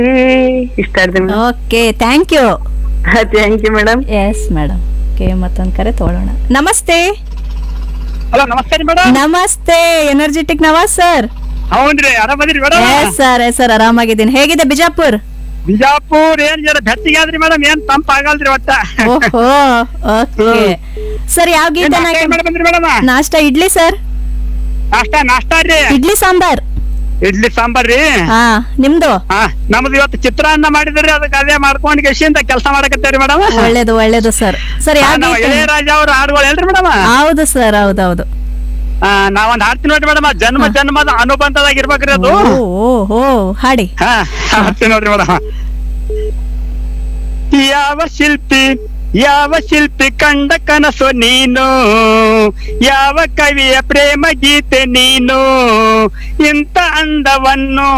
ಇಷ್ಟ ಆಡ್ದೆ madam okay thank you thank you madam yes madam okay ಮತ್ತೊಂದು ಕರೆ ತಗೊಳ್ಳೋಣ ನಮಸ್ತೆ ಹಲೋ ನಮಸ್ತೆ ರೀ ಮೇಡಮ್ ನಮಸ್ತೆ ಎನರ್ಜೆಟಿಕ್ ನವಾಜ್ ಸರ್ ಹೌನ್ರಿ ಆರಾಮದಿರಿ madam yes sir yes sir ಆರಾಮಾಗಿದ್ದೀನಿ ಹೇಗಿದೆ ಬಿಜಾಪುರ್ ಬಿಜಾಪುರ್ ಏನ್ ಜರ ಬೆಚ್ಚಿಗೆ ಆದ್ರಿ ಮೇಡಮ್ ಏನ್ ತಂಪ ಆಗಲ್ರಿ ಒಟ್ಟ ಓಹೋ ಓಕೆ ಸರ್ ಯಾವ ಏನ್ ಗೀತೆ ನಾಷ್ಟಾ ಏನ್ ಮಾಡಿ ಬಂದ್ರಿ ಮೇಡಮ್ ನಾಷ್ಟ ಇಡ್ಲಿ ಸರ್ ನಾಷ್ಟಾ ನಾಷ್ಟಾ ರೀ ಇಡ್ಲಿ ಸಾಂಬಾರ್ ಇಡ್ಲಿ ಸಾಂಬಾರ್ ರೀ ಹಾ ನಿಮ್ದು ಹಾ ನಮ್ದು ಇವತ್ತು ಚಿತ್ರಾನ್ನ ಮಾಡಿದ್ರಿ ಅದಕ್ಕೆ ಅದೇ ಮಾಡ್ಕೊಂಡ್ ಗೆಸಿಂದ ಕೆಲಸ ಮಾಡಕತ್ತೇವ್ರಿ ಮೇಡಮ್ ಒಳ್ಳೇದು ಒಳ್ಳೇದು ಸರ್ ಸರ್ ಯಾವ ನಾವು ಗೀತೆ ಇಳೆಯರಾಜ ಅವ್ರ ಹಾಡುಗಳು ಹೇಳ್ರಿ ಮೇಡಮ್ ಹೌದು ಸರ್ ಹೌದೌದು ನಾವೊಂದ್ ಹಾಡ್ತೀನಿ ನೋಡ್ರಿ ಮೇಡಮ್ ಜನ್ಮ ಜನ್ಮದ ಅನುಬಂಧದಾಗ ಇರ್ಬೇಕ್ರಿ ಅದು ಓ ಓ ಹಾಡಿ ಹಾ ಹಾಡ್ತೀನಿ ನೋಡ್ರಿ ಮೇಡಮ್ ಯಾವ ಶಿಲ್ಪಿ ಯಾವ ಶಿಲ್ಪಿ ಕಂಡ ಕನಸು ನೀನು ಯಾವ ಕವಿಯ ಪ್ರೇಮ ಗೀತೆ ನೀನು ಇಂಥ ಅಂದವನ್ನು